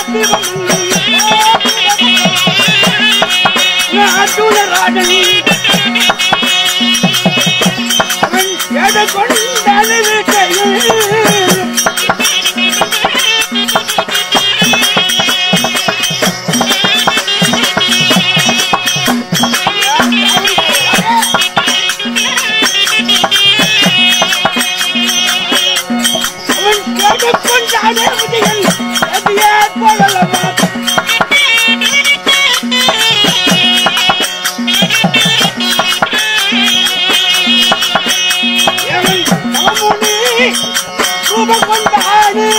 ராஜனி அவன் எதை கொண்டான வீட்டையில் அவன் கேட்டுக்கொண்டானே விதிகள் எதையே போடலவா அவன் தவமுனி ரூபம் கொண்டானே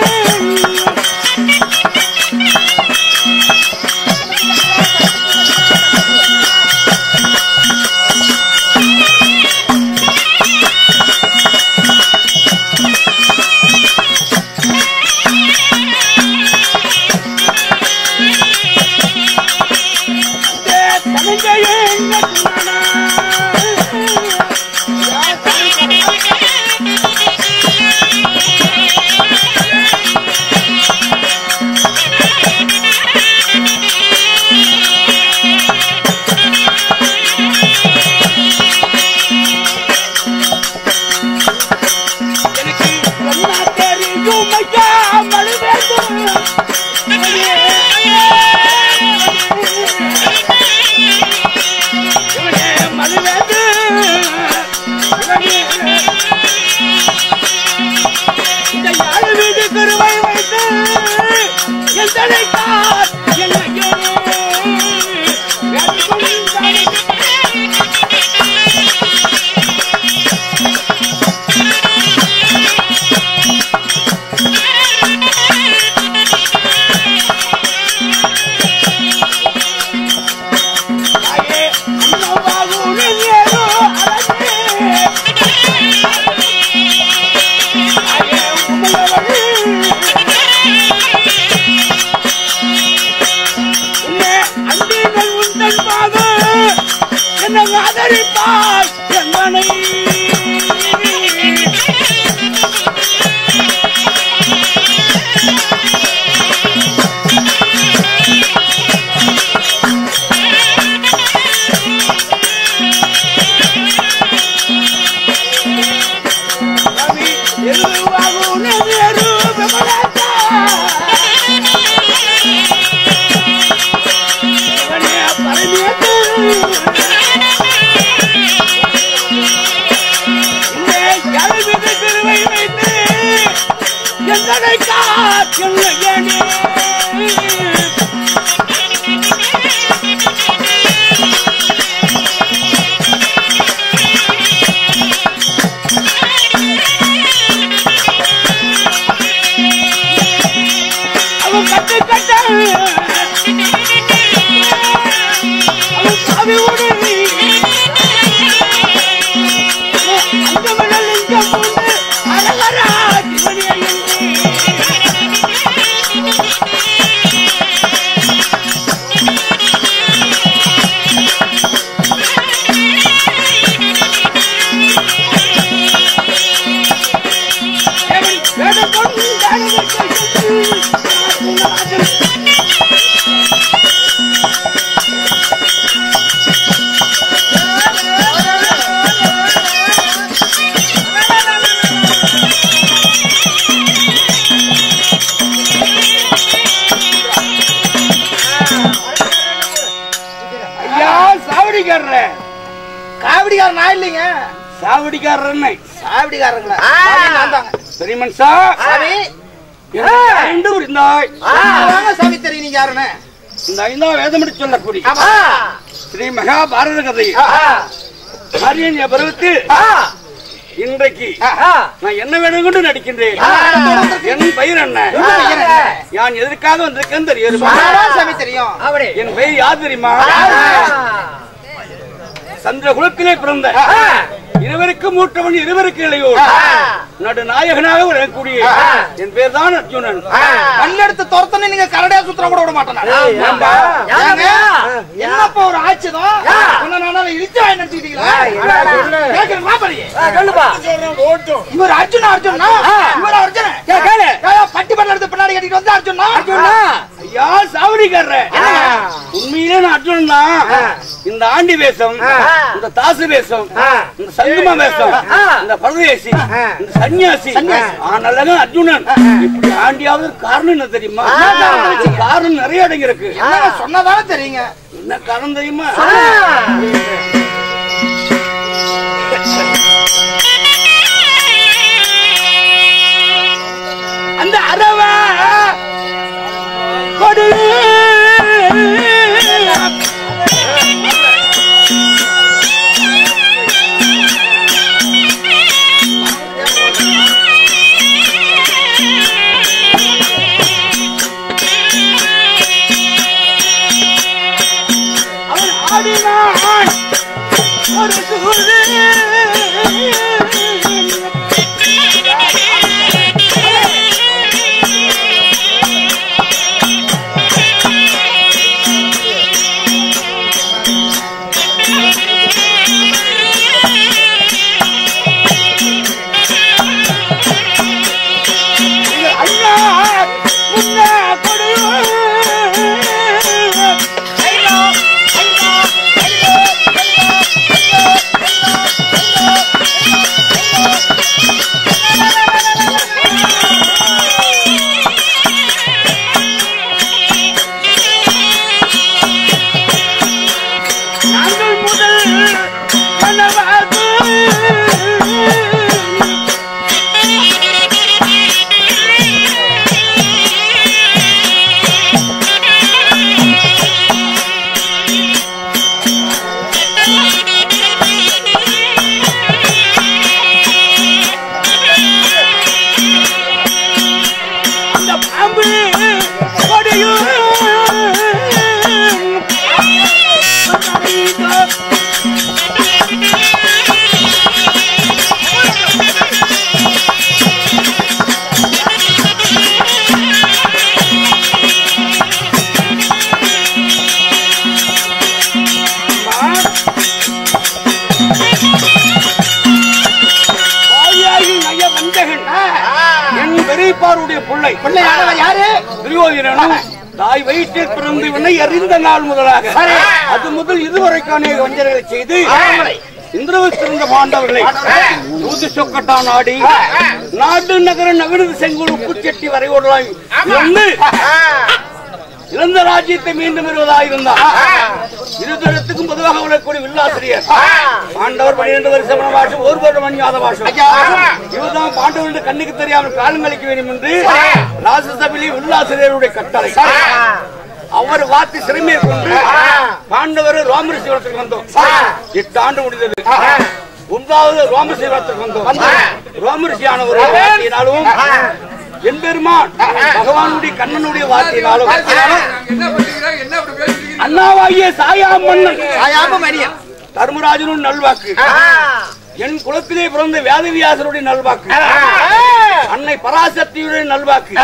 தனஞ்சையே எனக்கு என்ன தெரியும் ஐயா மழுவேண்டும் இவனே மழுவேந்து இந்த யாழ் வீடு கருவை வைத்து எந்தனை கார் என்னையோ வேண்டுகொண்டானே. தாயே, அம்மாவாகுரு நேரு அழகே. தாயே, உமையவளே. உன்னை அன்பினால் உந்தன் பாத என்னை ஆதரிப்பாய் என்னனை ரவி எருவாகுரு நேரு விமலாத்தா. இவனே பரமேத்து. இந்த எழுவிது திருவை வைத்து எந்தனை காற்றலையனே அவன் கட்டு கட்ட அவன் சாவி ஓடு அந்த மணல் இங்க போட்டு அரகரா சிவனே வேட கொண்டு ஐயா சாவடிக்காரர் காவடிக்காரன் நான் இல்லைங்க சாவடிக்காரர் சாவடிக்காரங்களா சரி மனுஷா சாமி ரெண்டு இருந்தாய் வாங்க சாமி தெரியும் நீங்க யாருன்னு இந்த ஐந்தாம் வேதமிட்டு சொல்லக்கூடிய ஆமா ஸ்ரீ மகாபாரத கதை ஆரியன் பருவத்து இன்றைக்கு நான் என்ன வேணும் கொண்டு நடிக்கின்றேன் என் பெயர் என்ன நான் எதற்காக வந்திருக்கேன் தெரியுமா சாமி தெரியும் என் பெயர் யார் தெரியுமா சந்திர குலத்திலே பிறந்த இருவருக்கு மூற்றவன் இருவருக்கு இளையோர் நடு நாயகனாக விளங்கக்கூடிய என் பேர் தான் அர்ஜுனன் கல்லெடுத்து துரத்த சுத்தணும் நீங்க கரடியா சுத்தற கூட விட மாட்டேன் நான். ஏன்பா? ஏங்க? என்னப்பா ஒரு ஆச்சுதான் உன்னை நானால இழுத்து வாங்கி நினைச்சுக்கிட்டீங்களா கேக்குறேன் மாப்பிளையே சொல்லுப்பா இவர் அர்ஜுனா அர்ஜுனா இவர் அர்ஜுன ஏ, கேளு. பட்டி பண்ண எடுத்து பின்னாடி கட்டிட்டு வந்து அர்ஜுனா அர்ஜுனா ஐயா சாவடிக்காரர் உண்மையிலே நான் அர்ஜுனன் தான் இந்த ஆண்டி வேஷம் இந்த தாசு வேஷம் இந்த சங்குமா வேஷம் இந்த பரதேசி இந்த சன்னியாசி ஆனாலும் அர்ஜுனன் இப்படி ஆண்டியாவது காரணம் என்ன தெரியுமா இதுக்கு காரணம் நிறைய அடங்கி இருக்கு என்னங்க சொன்னதானே தெரியுங்க என்ன காரணம் தெரியுமா அந்த அரவ கொடு அவன் ஆடினான் ஒரு சூது அண்ணா முன்ன கொடு நாங்கள் முதல் கனவாது அந்த பாம்பு கொடியும் வாயாகி நய வஞ்சகன் என் பெரியப்பாருடைய பிள்ளை பிள்ளையானவன் யாரு துரியோதனனும் தாய் வயிற்றில் பிறந்து இவனை அறிந்த நாள் முதலாக அது முதல் இதுவரைக்கான வஞ்சனைகளை செய்து இந்திரவித்திருந்த பாண்டவர்களை தூது சொக்கட்டா நாடி நாடு நகர நகரது செங்கோல் உப்புச்செட்டி வரை ஓடலாம் இருந்து இழந்த ராஜ்யத்தை மீண்டும் பெறுவதாயிருந்தார் இருதரத்துக்கும் பொதுவாக உள்ளக்கூடிய வில்லாசிரியர் பாண்டவர் பன்னிரண்டு வருஷம் வனவாசம் ஒரு வருடம் அஞ்ஞாத வாசம் இவர்தான் பாண்டவருடைய கண்ணுக்கு தெரியாமல் காலங்களிக்க வேண்டும் என்று ராஜசபையிலே வில்லாசிரியருடைய கட்டளை அவர் வாத்து சிறுமியை கொண்டு பாண்டவர் ரோமரிசிவரத்துக்கு வந்தோம் எட்டு ஆண்டு முடிந்தது ஒன்றாவது ரோமரிசிவரத்துக்கு வந்தோம் ரோமரிசியானவர் வார்த்தையினாலும் என் பெருமான் பகவானுடைய கண்ணனுடைய வார்த்தையினாலும் என்ன பண்ணிக்கிறேன் என்ன அப்படி பேசிக்கிறீங்க அண்ணாவாகிய சாயா மன்னன் சாயாம மணியன் தர்மராஜனும் நல்வாக்கு என் குலத்திலே பிறந்த வேதவியாசருடைய நல்வாக்கு அன்னை பராசக்தியுடைய நல்வாக்கு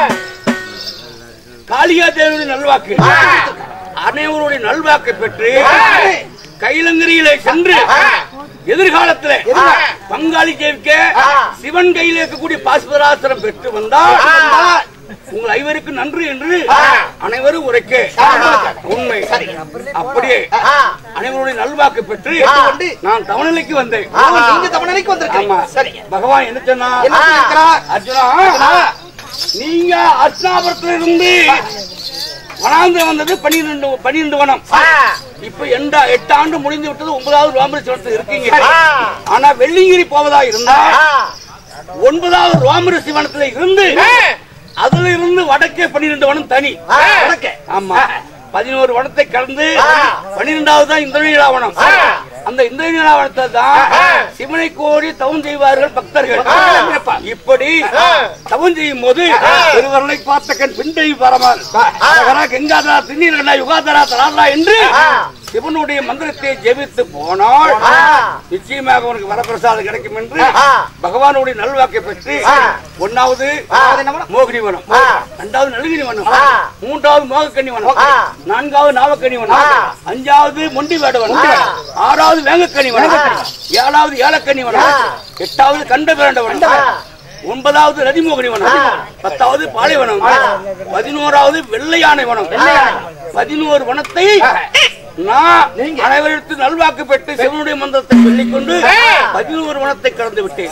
காளியா தேவியுடைய நல்வாக்கு அனைவருடைய நல்வாக்கு பெற்று கைலங்கிரியிலே சென்று எதிர்காலத்துல பங்காளி ஜெயிக்க சிவன் கையில் இருக்கக்கூடிய பாஸ்பராசனம் பெற்று வந்தால் உங்கள் ஐவருக்கு நன்றி என்று அனைவரும் உரைக்க உண்மை அப்படியே அனைவருடைய நல்வாக்கு பெற்று நான் தமிழ்நிலைக்கு வந்தேன் ஓ, நீங்க தமிழ்நாளைக்கு வந்திருக்கீங்க ஆமா சரி பகவான் என்ன சொன்னா என்ன சொல்லியிருக்கிறார்? அர்ஜுனா நீங்க அர்ச்சனாபுரத்துல இருந்து வனாந்திரம் வந்தது பன்னிரெண்டு பன்னிரெண்டு வனம் இப்ப எண்டா எட்டு ஆண்டு முடிந்து விட்டது ஒன்பதாவது ரோமரேஸ்வரத்தில் இருக்கீங்க ஆனா வெள்ளிங்கிரி போவதா இருந்தா ஒன்பதாவது ரோமர சிவனத்துல இருந்து அதுல இருந்து வடக்கே பன்னிரெண்டு வனம் தனி வடக்கே ஆமா பதினோரு வனத்தை கடந்து பன்னிரெண்டாவது தான் இந்திரநீலாவனம் அந்த இந்திரநீலாவனத்தை தான் சிவனை கோரி தவம் செய்வார்கள் பக்தர்கள் இப்படி தவம் செய்யும் போது திருவருளை பார்த்த கண் பிண்டை பரமான் கங்காதரா திண்ணீரா யுகாதரா தராதரா என்று சிவனுடைய மந்திரத்தை ஜெபித்து போனால் ஆ. நிச்சயமாக உனக்கு வரப்பிரசாதம் கிடைக்கும் என்று ஆ. பகவானுடைய நல்வாக்கை பெற்று ஆ. ஒன்னாவது மோகினி வனம் ஆ. இரண்டாவது நலுகினி வனம் ஆ. மூன்றாவது மோகக்கண்ணி வனம் ஆ. நான்காவது நாவக்கண்ணி வனம் ஆ. அஞ்சாவது மொண்டி வேட வனம் ஆ. ஆறாவது வேங்கக்கண்ணி வனம் ஏழாவது ஏலக்கண்ணி வனம் ஆ. எட்டாவது கண்ட பிராண்ட வனம் ஆ. ஒன்பதாவது ரதிமோகினி வனம் ஆ. பத்தாவது பாலைவனம் பதினோராவது வெள்ளையானை வனம் பதினோரு வனத்தை நான் அனைவருக்கு நல்வாக்கு பெற்று சிவனுடைய மந்திரத்தை சொல்லிக் கொண்டு பதினோரு வனத்தை கடந்து விட்டேன்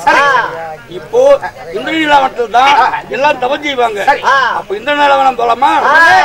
இப்போ இந்திரநீலாவனத்தில் தான் எல்லாம் தவம் செய்வாங்க ஆ. அப்ப இந்திரநீலாவனம் போலாமா